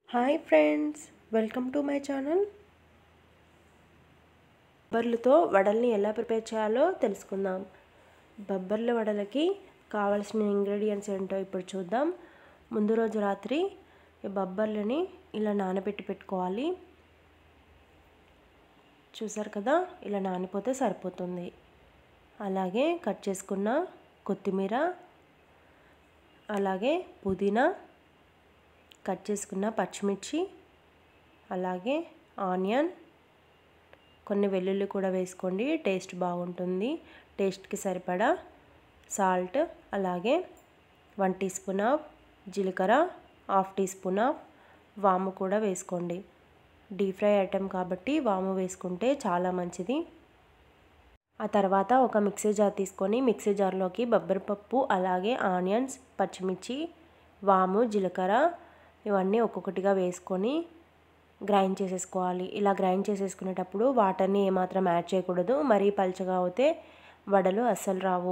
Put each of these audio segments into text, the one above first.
hi friends welcome to my channel బొబ్బర్లతో వడల్ని ఎలా ప్రిపేర్ చేయాలో తెలుసుకుందాం బొబ్బర్ల వడలకి కావాల్సిన ఇంగ్రీడియంట్స్ ఏంటో ఇప్పుడు చూద్దాం ముందు రోజు రాత్రి ఈ బొబ్బర్లని ఇలా నానబెట్టి పెట్టుకోవాలి చూసారు కదా ఇలా నానిపోతే సరిపోతుంది అలాగే కట్ చేసుకున్న కొత్తిమీర అలాగే పుదీనా కట్ చేసుకున్న పచ్చిమిర్చి అలాగే ఆనియన్ కొన్ని వెల్లుల్లి కూడా వేసుకోండి టేస్ట్ బాగుంటుంది టేస్ట్కి సరిపడా సాల్ట్ అలాగే వన్ టీ స్పూన్ ఆఫ్ జీలకర్ర హాఫ్ టీ స్పూన్ ఆఫ్ వాము కూడా వేసుకోండి డీప్ ఫ్రై ఐటెం కాబట్టి వాము వేసుకుంటే చాలా మంచిది ఆ తర్వాత ఒక మిక్సీ జార్ తీసుకొని మిక్సీ జార్లోకి బొబ్బరిపప్పు అలాగే ఆనియన్స్ పచ్చిమిర్చి వాము జీలకర్ర ఇవన్నీ ఒక్కొక్కటిగా వేసుకొని గ్రైండ్ చేసేసుకోవాలి ఇలా గ్రైండ్ చేసేసుకునేటప్పుడు వాటర్ని ఏమాత్రం యాడ్ చేయకూడదు మరీ పల్చగా అవుతే వడలు అస్సలు రావు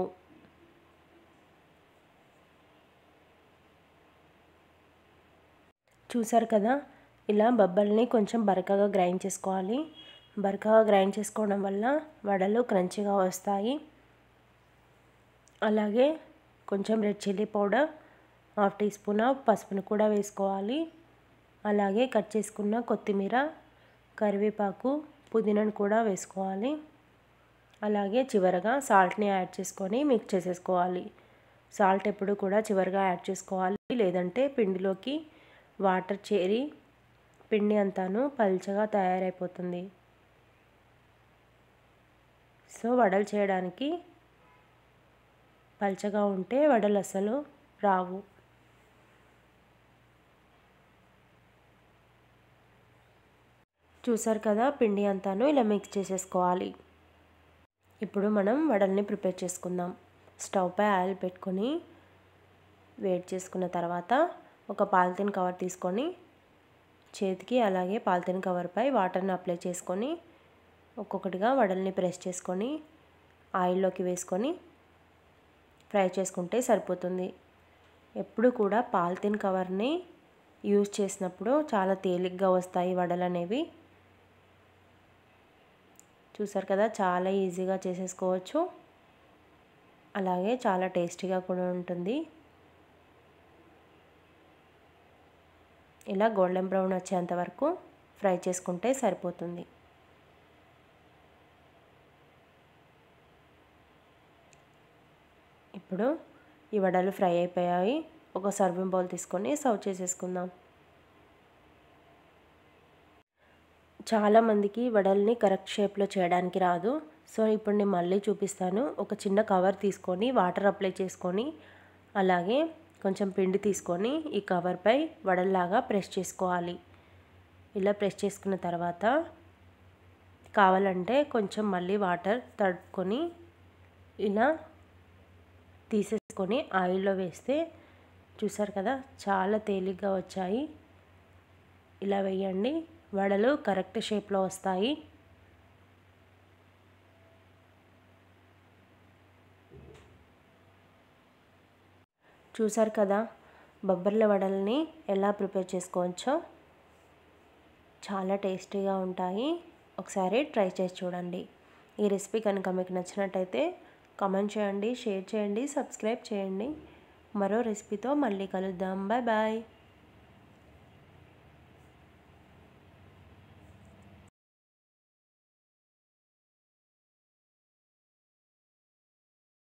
చూసారు కదా ఇలా బొబ్బల్ని కొంచెం బరకగా గ్రైండ్ చేసుకోవాలి బరకగా గ్రైండ్ చేసుకోవడం వల్ల వడలు క్రంచిగా వస్తాయి అలాగే కొంచెం red chilli powder half teaspoon of పసుపును కూడా వేసుకోవాలి అలాగే కట్ చేసుకున్న కొత్తిమీర కరివేపాకు పుదీనాను కూడా వేసుకోవాలి అలాగే చివరగా సాల్ట్ని యాడ్ చేసుకొని మిక్స్ చేసేసుకోవాలి సాల్ట్ ఎప్పుడు కూడా చివరిగా యాడ్ చేసుకోవాలి లేదంటే పిండిలోకి వాటర్ చేరి పిండి అంతాను పల్చగా తయారైపోతుంది సో వడలు చేయడానికి పల్చగా ఉంటే వడలు అసలు రావు చూసారు కదా పిండి అంతాను ఇలా మిక్స్ చేసేసుకోవాలి ఇప్పుడు మనం వడల్ని ప్రిపేర్ చేసుకుందాం స్టవ్ పై ఆయిల్ పెట్టుకొని వేడి చేసుకున్న తర్వాత ఒక పాలిథిన్ కవర్ తీసుకొని చేతికి అలాగే పాలిథిన్ కవర్పై వాటర్ని అప్లై చేసుకొని ఒక్కొక్కటిగా వడల్ని ప్రెస్ చేసుకొని ఆయిల్లోకి వేసుకొని ఫ్రై చేసుకుంటే సరిపోతుంది ఎప్పుడు కూడా పాలిథిన్ కవర్ని యూజ్ చేసినప్పుడు చాలా తేలిగ్గా వస్తాయి వడలు అనేవి చూసారు కదా చాలా ఈజీగా చేసేసుకోవచ్చు అలాగే చాలా టేస్టీగా కూడా ఉంటుంది ఇలా గోల్డెన్ బ్రౌన్ వచ్చేంత వరకు ఫ్రై చేసుకుంటే సరిపోతుంది ఇప్పుడు ఈ వడలు ఫ్రై అయిపోయాయి ఒక సర్వింగ్ బౌల్ తీసుకొని సర్వ్ చేసేసుకుందాం చాలామందికి వడల్ని కరెక్ట్ షేప్లో చేయడానికి రాదు సో ఇప్పుడు నేను మళ్ళీ చూపిస్తాను ఒక చిన్న కవర్ తీసుకొని వాటర్ అప్లై చేసుకొని అలాగే కొంచెం పిండి తీసుకొని ఈ కవర్పై వడల్లాగా ప్రెస్ చేసుకోవాలి ఇలా ప్రెస్ చేసుకున్న తర్వాత కావాలంటే కొంచెం మళ్ళీ వాటర్ తడుపుకొని ఇలా తీసేసుకొని ఆయిల్లో వేస్తే చూసారు కదా చాలా తేలిగ్గా వచ్చాయి ఇలా వేయండి వడలు కరెక్ట్ షేప్లో వస్తాయి చూసారు కదా బొబ్బర్ల వడల్ని ఎలా ప్రిపేర్ చేసుకోవచ్చో చాలా టేస్టీగా ఉంటాయి ఒకసారి ట్రై చేసి చూడండి ఈ రెసిపీ కనుక మీకు నచ్చినట్టయితే కామెంట్ చేయండి షేర్ చేయండి సబ్స్క్రైబ్ చేయండి మరో రెసిపీతో మళ్ళీ కలుద్దాం బాయ్ బాయ్